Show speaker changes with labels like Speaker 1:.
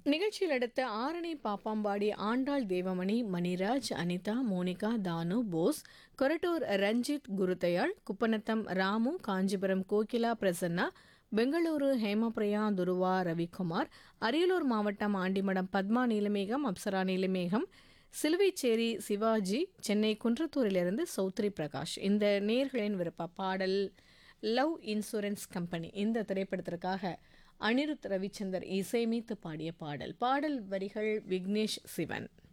Speaker 1: நிகழ்ச்சியில் அடுத்த ஆரணி பாப்பாம்பாடி ஆண்டாள் தேவமணி மணிராஜ் அனிதா மோனிகா தானு போஸ் கொரட்டூர் ரஞ்சித் குருதயாள் குப்பநத்தம் ராமு காஞ்சிபுரம் கோகிலா பிரசன்னா பெங்களூரு ஹேமபிரியா துருவா ரவிக்குமார் அரியலூர் மாவட்டம் ஆண்டிமடம் பத்மா நீலமேகம் அப்சரா நீலமேகம் சிலுவைச்சேரி சிவாஜி சென்னை குன்றத்தூரிலிருந்து சௌத்ரி பிரகாஷ் இந்த நேர்களின் விருப்ப பாடல் லவ் இன்சூரன்ஸ் கம்பெனி இந்த திரைப்படத்திற்காக அனிருத் ரவிச்சந்தர் இசையமைத்து பாடிய பாடல் பாடல் வரிகள் விக்னேஷ் சிவன்